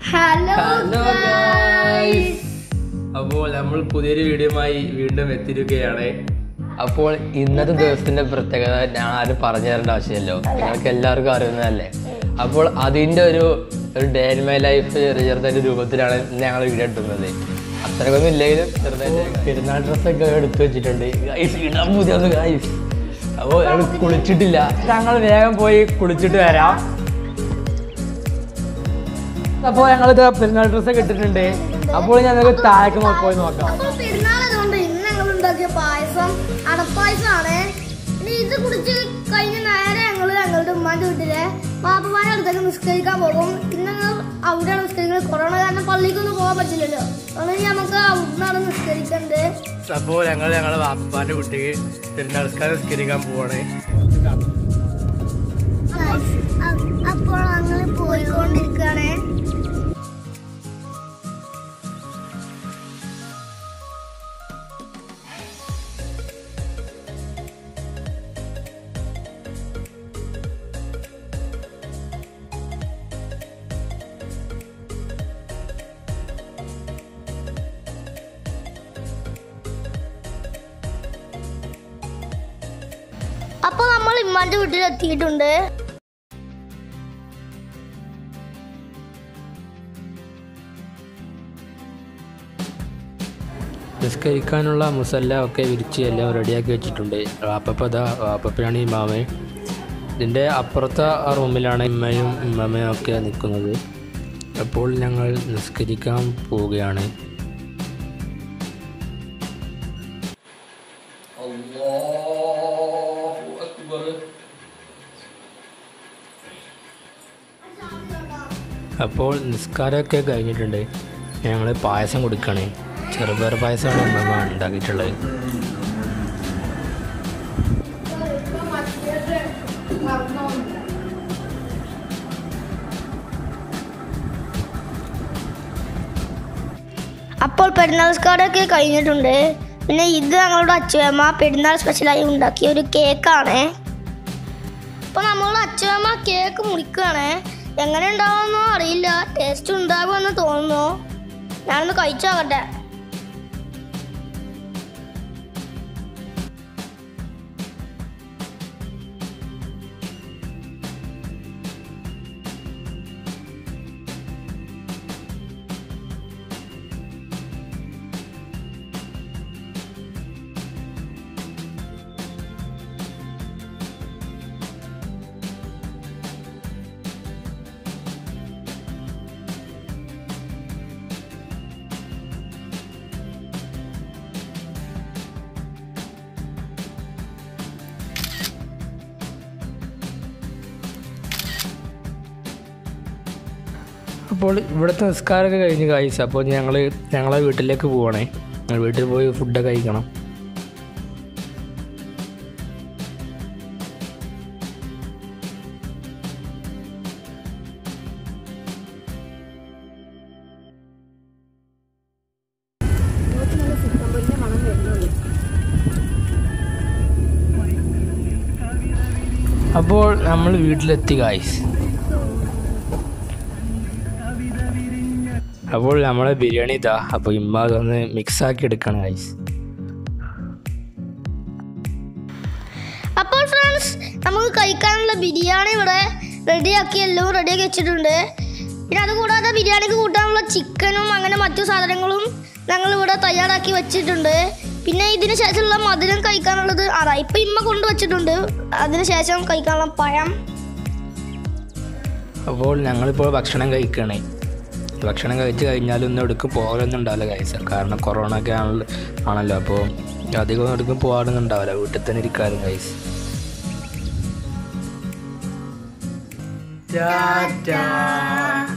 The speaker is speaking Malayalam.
ഹലോ ഹലോ ഗൈസ് അപ്പോൾ നമ്മൾ പുതിയൊരു വീഡിയോയുമായി വീണ്ടും എത്തിയിരിക്കുകയാണ് അപ്പോൾ ഇന്നത്തെ ദിവസത്തിന്റെ പ്രത്യേകത ഞാൻ ആരും പറഞ്ഞു തരേണ്ട ആവശ്യമില്ലല്ലോ നിങ്ങൾക്ക് എല്ലാവർക്കും അറിയുന്നതല്ലേ അപ്പോൾ അതിൻ്റെ ഒരു ഒരു ഡേ ഇൻ മൈ ലൈഫ് ചെറുതായിട്ട് രൂപത്തിലാണ് ഇന്ന് ഞങ്ങൾ വീഡിയോ എടുക്കുന്നത് അത്രയൊന്നും ഇല്ലെങ്കിലും ചെറുതായിട്ട് പെരുന്നാൾ ഡ്രസ്സൊക്കെ എടുത്തു വെച്ചിട്ടുണ്ട് ഗൈസ് ഇടാൻ പുതിയത് ഗൈസ് അപ്പോൾ ഞങ്ങൾ കുളിച്ചിട്ടില്ല ഞങ്ങൾ വേഗം പോയി കുളിച്ചിട്ട് വരാം അപ്പോൾ ഞങ്ങൾ പെരുന്നാൾ ഡ്രസ്സൊക്കെ ഇട്ടിട്ടുണ്ട് അപ്പോൾ ഞങ്ങൾക്ക് താഴേക്ക് നോ- പോയി നോക്കാം അപ്പോൾ പെരുന്നാളായതുകൊണ്ട് ഇന്ന് ഞങ്ങൾ ഉണ്ടാക്കിയ പായസം അടപ്പായസമാണ് ഇനി ഇത് കുടിച്ച് കഴിഞ്ഞ നേരെ ഞങ്ങൾ ഞങ്ങളുടെ ഉമ്മാന്റെ വീട്ടിലെ പാപ്പമാരുടെ അടുത്തേക്ക് നിസ്കരിക്കാൻ പോകും ഇന്ന് ഞങ്ങൾ അവിടെയാണ് നിസ്കരിക്കുന്നത് കൊറോണ കാരണം പള്ളിക്കൊന്നും പോകാൻ പറ്റില്ലല്ലോ അതുകൊണ്ട് നമുക്ക് അവിടുന്നാണ് നിസ്കരിക്കേണ്ടത് അപ്പോൾ ഞങ്ങൾ ഞങ്ങളുടെ വാപ്പാന്റെ കുട്ടിക്ക് പെരുന്നാൾക്കാരെ നിസ്കരിക്കാൻ പോവാണ് അപ്പോൾ ഞങ്ങൾ പോയിക്കൊണ്ടിരിക്കുകയാണ് അപ്പോൾ നമ്മൾ ഇമ്മാന്റെ വീട്ടിൽ എത്തിയിട്ടുണ്ട് നിസ്കരിക്കാനുള്ള മുസല്ല ഒക്കെ വിരിച്ച് എല്ലാം റെഡിയാക്കി വെച്ചിട്ടുണ്ട് വാപ്പപ്പ ഇതാ വാപ്പപ്പയാണ് ഈ മാമൻ ഇതിൻ്റെ അപ്പുറത്തെ ആ റൂമിലാണ് ഇമ്മയും ഇമ്മമ്മയും ഒക്കെ നിൽക്കുന്നത് അപ്പോൾ ഞങ്ങൾ നിസ്കരിക്കാൻ പോവുകയാണ് അപ്പോൾ നിസ്കാരമൊക്കെ കഴിഞ്ഞിട്ടുണ്ട് ഞങ്ങൾ പായസം കൊടുക്കണേ ചെറുപയർ പായസമാണ് അമ്മ ഉണ്ടാക്കിയിട്ടുള്ളത് അപ്പോൾ പെരുന്നാൾ സ്കാർഡൊക്കെ കഴിഞ്ഞിട്ടുണ്ട് പിന്നെ ഇത് ഞങ്ങളുടെ അച്ചുവമ്മ പെരുന്നാൾ സ്പെഷ്യലായി ഉണ്ടാക്കിയ ഒരു കേക്കാണ് അപ്പോൾ നമ്മളുടെ അച്ചുവമ്മ കേക്ക് മുറിക്കുകയാണ് എങ്ങനെ ഉണ്ടാവുമെന്നോ അറിയില്ല ടേസ്റ്റ് ഉണ്ടാകുമെന്ന് തോന്നുന്നു ഞാനൊന്ന് കഴിച്ചു നോക്കട്ടെ അപ്പോൾ ഇവിടുത്തെ നിസ്കാരമൊക്കെ കഴിഞ്ഞ് കഴിച്ചു അപ്പോൾ ഞങ്ങൾ ഞങ്ങളെ വീട്ടിലേക്ക് പോവാണേ ഞങ്ങൾ വീട്ടിൽ പോയി ഫുഡൊക്കെ കഴിക്കണം അപ്പോൾ നമ്മൾ വീട്ടിലെത്തി ഗായ്സ് അപ്പോൾ നമ്മളെ ബിരിയാണി ഇതാ അപ്പോൾ ഇമ്മ അതൊന്ന് മിക്സ് ആക്കി എടുക്കണം ഗൈസ് അപ്പോൾ ഫ്രണ്ട്സ് നമുക്ക് കഴിക്കാനുള്ള ബിരിയാണി ഇവിടെ റെഡിയാക്കി എല്ലാം റെഡിയാക്കി വെച്ചിട്ടുണ്ട് പിന്നെ അതുകൂടാതെ ബിരിയാണിക്ക് കൂട്ടാനുള്ള ചിക്കനും അങ്ങനെ മറ്റു സാധനങ്ങളും ഞങ്ങൾ ഇവിടെ തയ്യാറാക്കി വെച്ചിട്ടുണ്ട് പിന്നെ ഇതിന് ശേഷമുള്ള മധുരം കഴിക്കാനുള്ളത് അതാ ഇപ്പം ഇമ്മ കൊണ്ടുവച്ചിട്ടുണ്ട് അതിന് ശേഷം കഴിക്കാനുള്ള പഴം അപ്പോൾ ഞങ്ങളിപ്പോൾ ഭക്ഷണം കഴിക്കണേ ഭക്ഷണം കഴിച്ച് കഴിഞ്ഞാലൊന്നും എടുക്കും പോകലൊന്നും ഉണ്ടാവില്ല ഗൈസ് കാരണം കൊറോണ ഒക്കെ ആണല്ലോ ആണല്ലോ അപ്പോൾ അധികം എടുക്കും പോകാറൊന്നും ഉണ്ടാവില്ല വീട്ടിൽ തന്നെ ഇരിക്കാറും ഗൈസ് ടാറ്റാ